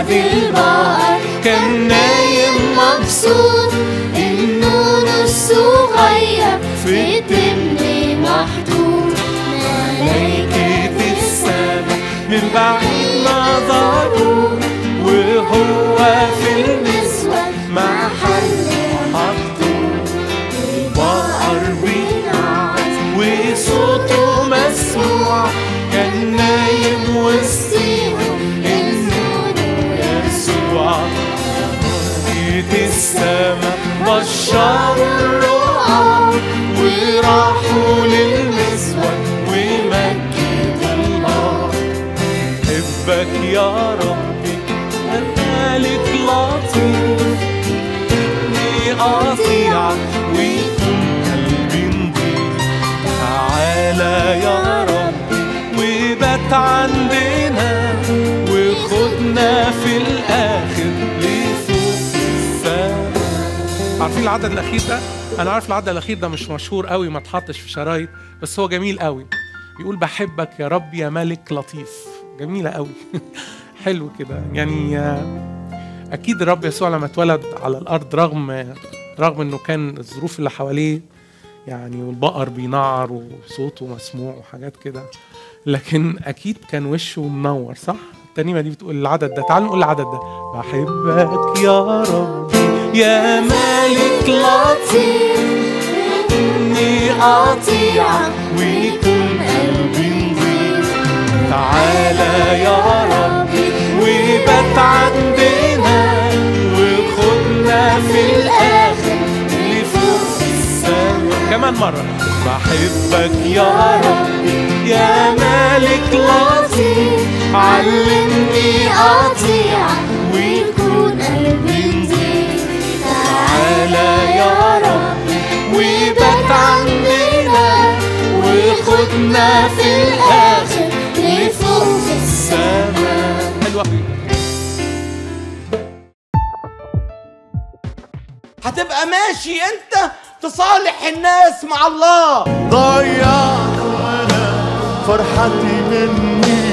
في البحر كان نايم مبسوط النور الصغير في التمن محطوط ملايكة السماء من بعيد نظروا وهو في المسود محل محطوط البقر بينعس وصوته مسموع كان نايم وسطيهم النور يسوع ملايكة السماء بشروا الرعاة وراحوا للمسود ومجدوا الله بحبك يا ربي مالك لطيف إني أطيعك ويكون قلبي نضيف تعالى يا ربي وبات عندنا وخدنا في الآخر لفوق السما عارفين العدد الأخير ده؟ أنا عارف العدد الأخير ده مش مشهور قوي ما اتحطش في شرايط بس هو جميل قوي بيقول بحبك يا رب يا ملك لطيف جميلة قوي حلو كده يعني آه، اكيد الرب يسوع لما اتولد على الارض رغم رغم انه كان الظروف اللي حواليه يعني والبقر بينعر وصوته مسموع وحاجات كده لكن اكيد كان وشه منور صح الترنيمه دي بتقول العدد ده تعالوا نقول العدد ده بحبك يا ربي يا مالك لطيف اني اطيعك ويكون قلبي نظيف تعالى يا ربي وبات عندنا وخدنا في الاخر لفوق السما كمان مرة بحبك يا ربي يا مالك لطيف علمني أطيعك ويكون قلبي نضيف تعالى يا ربي وبات عندنا وخدنا في الاخر لفوق السماء حلوة هتبقى ماشي انت تصالح الناس مع الله ضيعت انا فرحتي مني